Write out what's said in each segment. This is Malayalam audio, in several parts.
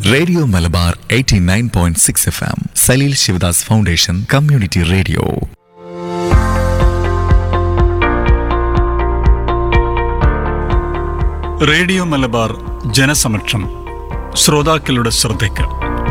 radio Malabar 89.6 F M Saleel Sivadas foundation community radio radio Malabar ജനസമക്ഷം ശ്രോതാക്കളുടെ ശ്രദ്ധയ്ക്ക്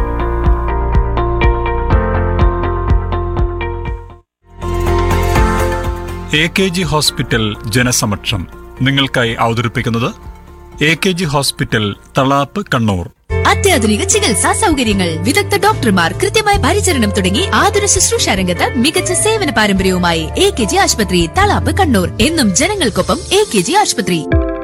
എ കെ ജി ഹോസ്പിറ്റൽ ജനസമക്ഷം നിങ്ങൾക്കായി അവതരിപ്പിക്കുന്നത് A K G hospital Thalap Kannur അത്യാധുനിക ചികിത്സാ സൗകര്യങ്ങൾ വിദഗ്ധ ഡോക്ടർമാർ കൃത്യമായ പരിചരണം തുടങ്ങി ആതുര ശുശ്രൂഷ രംഗത്ത് മികച്ച സേവന പാരമ്പര്യവുമായി എ കെ ജി ആശുപത്രി തളാപ്പ് കണ്ണൂർ എന്നും ജനങ്ങൾക്കൊപ്പം എ കെ ജി ആശുപത്രി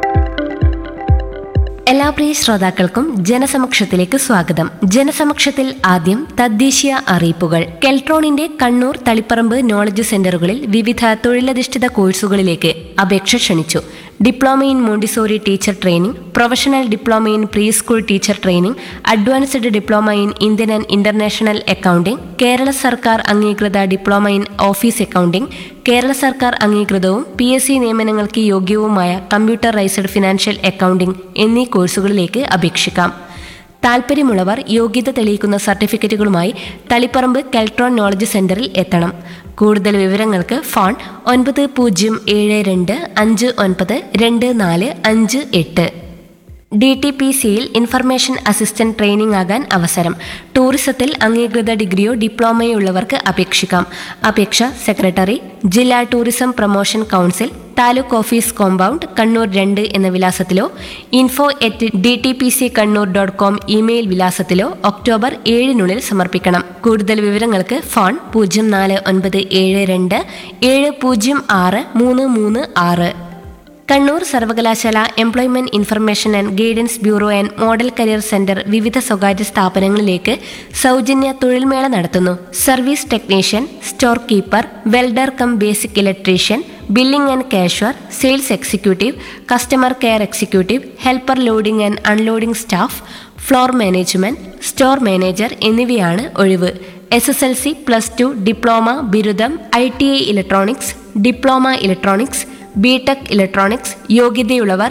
എല്ലാ പ്രിയ ശ്രോതാക്കൾക്കും ജനസമക്ഷത്തിലേക്ക് സ്വാഗതം ജനസമക്ഷത്തിൽ ആദ്യം തദ്ദേശീയ അറിയിപ്പുകൾ കെൽട്രോണിന്റെ കണ്ണൂർ തളിപ്പറമ്പ് നോളജ് സെന്ററുകളിൽ വിവിധ തൊഴിലധിഷ്ഠിത കോഴ്സുകളിലേക്ക് അപേക്ഷ ക്ഷണിച്ചു diploma in Montessori teacher training professional diploma in preschool teacher training advanced diploma in Indian and international accounting Kerala സർക്കാർ അംഗീകൃത diploma in office accounting Kerala സർക്കാർ അംഗീകൃതവും പി എസ് സി നിയമനങ്ങൾക്ക് യോഗ്യവുമായ കമ്പ്യൂട്ടറൈസ്ഡ് ഫിനാൻഷ്യൽ അക്കൗണ്ടിംഗ് എന്നീ കോഴ്സുകളിലേക്ക് അപേക്ഷിക്കാം താൽപ്പര്യമുള്ളവർ യോഗ്യത തെളിയിക്കുന്ന സർട്ടിഫിക്കറ്റുകളുമായി തളിപ്പറമ്പ് കെൽട്രോൺ നോളജ് സെന്ററിൽ എത്തണം കൂടുതൽ വിവരങ്ങൾക്ക് ഫോൺ ഒൻപത് പൂജ്യം ഏഴ് രണ്ട് അഞ്ച് ഒൻപത് രണ്ട് നാല് അഞ്ച് എട്ട് ഡി ടി പി സിയിൽ ഇൻഫർമേഷൻ അസിസ്റ്റന്റ് ട്രെയിനിംഗ് ആകാൻ അവസരം ടൂറിസത്തിൽ അംഗീകൃത ഡിഗ്രിയോ ഡിപ്ലോമയോ ഉള്ളവർക്ക് അപേക്ഷിക്കാം അപേക്ഷ സെക്രട്ടറി ജില്ലാ tourism promotion council taluk office compound Kannur രണ്ട് എന്ന വിലാസത്തിലോ info at D T P C Kannur dot com email വിലാസത്തിലോ ഒക്ടോബർ ഏഴിനുള്ളിൽ സമർപ്പിക്കണം കൂടുതൽ വിവരങ്ങൾക്ക് ഫോൺ പൂജ്യം നാല് ഒൻപത് ഏഴ് രണ്ട് ഏഴ് പൂജ്യം ആറ് മൂന്ന് മൂന്ന് ആറ് കണ്ണൂർ സർവകലാശാല employment information and guidance bureau and model career centre വിവിധ സ്വകാര്യ സ്ഥാപനങ്ങളിലേക്ക് സൗജന്യ തൊഴിൽമേള നടത്തുന്നു service technician storekeeper welder cum basic electrician billing and cashier sales executive customer care executive helper loading and unloading staff floor management store manager എന്നിവയാണ് ഒഴിവ് S S L C plus two diploma ബിരുദം I T I electronics diploma electronics BTech electronics യോഗ്യതയുള്ളവർ